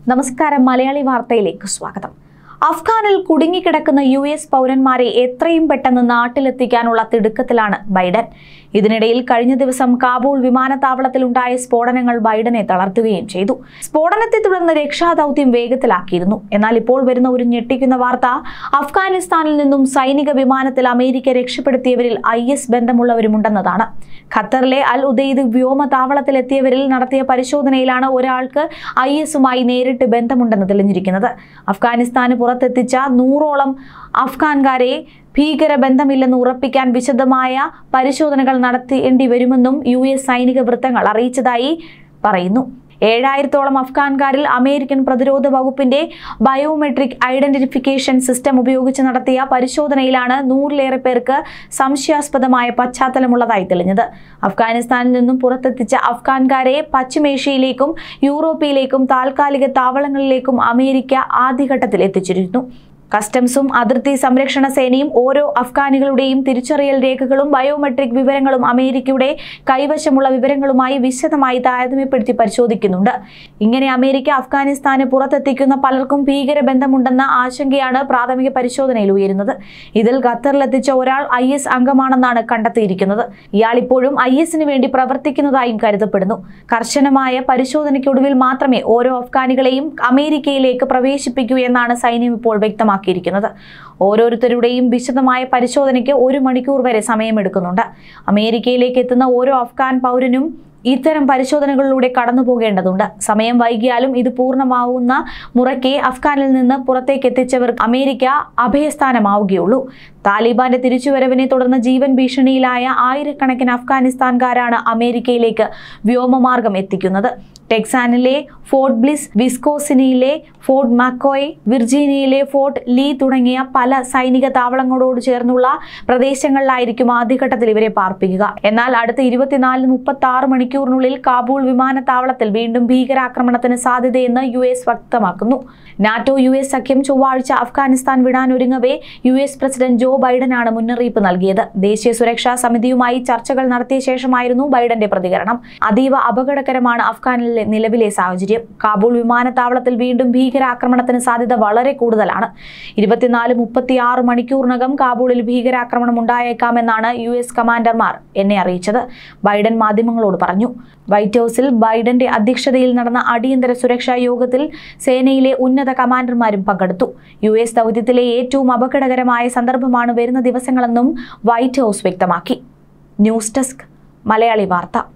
നമസ്കാരം മലയാളി വാർത്തയിലേക്ക് സ്വാഗതം അഫ്ഗാനിൽ കുടുങ്ങിക്കിടക്കുന്ന യു എസ് പൗരന്മാരെ എത്രയും പെട്ടെന്ന് നാട്ടിലെത്തിക്കാനുള്ള തിടുക്കത്തിലാണ് ബൈഡൻ ഇതിനിടയിൽ കഴിഞ്ഞ ദിവസം കാബൂൾ വിമാനത്താവളത്തിൽ ഉണ്ടായ സ്ഫോടനങ്ങൾ ബൈഡനെ തളർത്തുകയും ചെയ്തു സ്ഫോടനത്തെ തുടർന്ന് രക്ഷാദൌത്യം വേഗത്തിലാക്കിയിരുന്നു എന്നാൽ ഇപ്പോൾ വരുന്ന ഒരു ഞെട്ടിക്കുന്ന വാർത്ത അഫ്ഗാനിസ്ഥാനിൽ നിന്നും സൈനിക വിമാനത്തിൽ അമേരിക്ക രക്ഷപ്പെടുത്തിയവരിൽ ഐ എസ് ബന്ധമുള്ളവരുമുണ്ടെന്നതാണ് ഖത്തറിലെ അൽ ഉദയ്ദ് വ്യോമതാവളത്തിലെത്തിയവരിൽ നടത്തിയ പരിശോധനയിലാണ് ഒരാൾക്ക് ഐ എസുമായി നേരിട്ട് ബന്ധമുണ്ടെന്ന് തെളിഞ്ഞിരിക്കുന്നത് അഫ്ഗാനിസ്ഥാന് പുറത്തെത്തിച്ച നൂറോളം അഫ്ഗാൻകാരെ ഭീകര ബന്ധമില്ലെന്ന് ഉറപ്പിക്കാൻ വിശദമായ പരിശോധനകൾ നടത്തേണ്ടി വരുമെന്നും യു എസ് സൈനിക വൃത്തങ്ങൾ അറിയിച്ചതായി പറയുന്നു ഏഴായിരത്തോളം അഫ്ഗാൻകാരിൽ അമേരിക്കൻ പ്രതിരോധ വകുപ്പിന്റെ ബയോമെട്രിക് ഐഡന്റിഫിക്കേഷൻ സിസ്റ്റം ഉപയോഗിച്ച് നടത്തിയ പരിശോധനയിലാണ് നൂറിലേറെ പേർക്ക് സംശയാസ്പദമായ പശ്ചാത്തലമുള്ളതായി തെളിഞ്ഞത് അഫ്ഗാനിസ്ഥാനിൽ നിന്നും പുറത്തെത്തിച്ച അഫ്ഗാൻകാരെ പശ്ചിമേഷ്യയിലേക്കും യൂറോപ്പിലേക്കും താൽക്കാലിക താവളങ്ങളിലേക്കും അമേരിക്ക ആദ്യഘട്ടത്തിൽ എത്തിച്ചിരുന്നു കസ്റ്റംസും അതിർത്തി സംരക്ഷണ സേനയും ഓരോ അഫ്ഗാനികളുടെയും തിരിച്ചറിയൽ രേഖകളും ബയോമെട്രിക് വിവരങ്ങളും അമേരിക്കയുടെ കൈവശമുള്ള വിവരങ്ങളുമായി വിശദമായി താരതമ്യപ്പെടുത്തി പരിശോധിക്കുന്നുണ്ട് ഇങ്ങനെ അമേരിക്ക അഫ്ഗാനിസ്ഥാന് പുറത്തെത്തിക്കുന്ന പലർക്കും ഭീകര ബന്ധമുണ്ടെന്ന ആശങ്കയാണ് പ്രാഥമിക പരിശോധനയിൽ ഉയരുന്നത് ഇതിൽ ഖത്തറിലെത്തിച്ച ഒരാൾ ഐ എസ് അംഗമാണെന്നാണ് കണ്ടെത്തിയിരിക്കുന്നത് ഇയാൾ ഇപ്പോഴും ഐ എസിന് വേണ്ടി പ്രവർത്തിക്കുന്നതായും കരുതപ്പെടുന്നു കർശനമായ പരിശോധനയ്ക്കൊടുവിൽ മാത്രമേ ഓരോ അഫ്ഗാനികളെയും അമേരിക്കയിലേക്ക് പ്രവേശിപ്പിക്കൂ എന്നാണ് സൈന്യം ഇപ്പോൾ വ്യക്തമാക്കുന്നത് വ്യക്തമാക്കിയിരിക്കുന്നത് ഓരോരുത്തരുടെയും വിശദമായ പരിശോധനയ്ക്ക് ഒരു മണിക്കൂർ വരെ സമയമെടുക്കുന്നുണ്ട് അമേരിക്കയിലേക്ക് എത്തുന്ന ഓരോ അഫ്ഗാൻ പൗരനും ഇത്തരം പരിശോധനകളിലൂടെ കടന്നു പോകേണ്ടതുണ്ട് സമയം വൈകിയാലും ഇത് പൂർണ്ണമാവുന്ന മുറയ്ക്ക് അഫ്ഗാനിൽ നിന്ന് പുറത്തേക്ക് എത്തിച്ചവർ അമേരിക്ക അഭയസ്ഥാനമാവുകയുള്ളൂ താലിബാന്റെ തിരിച്ചുവരവിനെ തുടർന്ന് ജീവൻ ഭീഷണിയിലായ ആയിരക്കണക്കിന് അഫ്ഗാനിസ്ഥാൻകാരാണ് അമേരിക്കയിലേക്ക് വ്യോമമാർഗം എത്തിക്കുന്നത് ടെക്സാനിലെ ഫോർട്ട് ബ്ലിസ് വിസ്കോസിനിയിലെ ഫോർട്ട് മക്കോയ് വിർജീനിയയിലെ ഫോർട്ട് ലീ തുടങ്ങിയ പല സൈനിക താവളങ്ങളോട് ചേർന്നുള്ള പ്രദേശങ്ങളിലായിരിക്കും ആദ്യഘട്ടത്തിൽ ഇവരെ പാർപ്പിക്കുക എന്നാൽ അടുത്ത ഇരുപത്തിനാലിന് മുപ്പത്തി ആറ് മണിക്കൂറിനുള്ളിൽ കാബൂൾ വിമാനത്താവളത്തിൽ വീണ്ടും ഭീകരാക്രമണത്തിന് സാധ്യതയെന്ന് യു എസ് വ്യക്തമാക്കുന്നു നാറ്റോ യു എസ് സഖ്യം ചൊവ്വാഴ്ച അഫ്ഗാനിസ്ഥാൻ വിടാനൊരുങ്ങവേ യു എസ് പ്രസിഡന്റ് ജോ ബൈഡനാണ് മുന്നറിയിപ്പ് നൽകിയത് ദേശീയ സുരക്ഷാ സമിതിയുമായി ചർച്ചകൾ നടത്തിയ ശേഷമായിരുന്നു ബൈഡന്റെ പ്രതികരണം അതീവ അപകടകരമാണ് അഫ്ഗാനിലെ നിലവിലെ സാഹചര്യം കാബൂൾ വിമാനത്താവളത്തിൽ വീണ്ടും ഭീകരാക്രമണത്തിന് സാധ്യത വളരെ കൂടുതലാണ് ഇരുപത്തിനാല് മുപ്പത്തിയാറ് മണിക്കൂറിനകം കാബൂളിൽ ഭീകരാക്രമണം ഉണ്ടായേക്കാമെന്നാണ് യു എസ് കമാൻഡർമാർ എന്നെ അറിയിച്ചത് ബൈഡൻ മാധ്യമങ്ങളോട് പറഞ്ഞു വൈറ്റ് ഹൌസിൽ ബൈഡന്റെ അധ്യക്ഷതയിൽ നടന്ന അടിയന്തര സുരക്ഷാ യോഗത്തിൽ സേനയിലെ ഉന്നത കമാൻഡർമാരും പങ്കെടുത്തു യു എസ് ദൗത്യത്തിലെ ഏറ്റവും അപകടകരമായ സന്ദർഭമാണ് വരുന്ന ദിവസങ്ങളെന്നും വൈറ്റ് ഹൌസ് വ്യക്തമാക്കി ന്യൂസ് ഡെസ്ക് മലയാളി വാർത്ത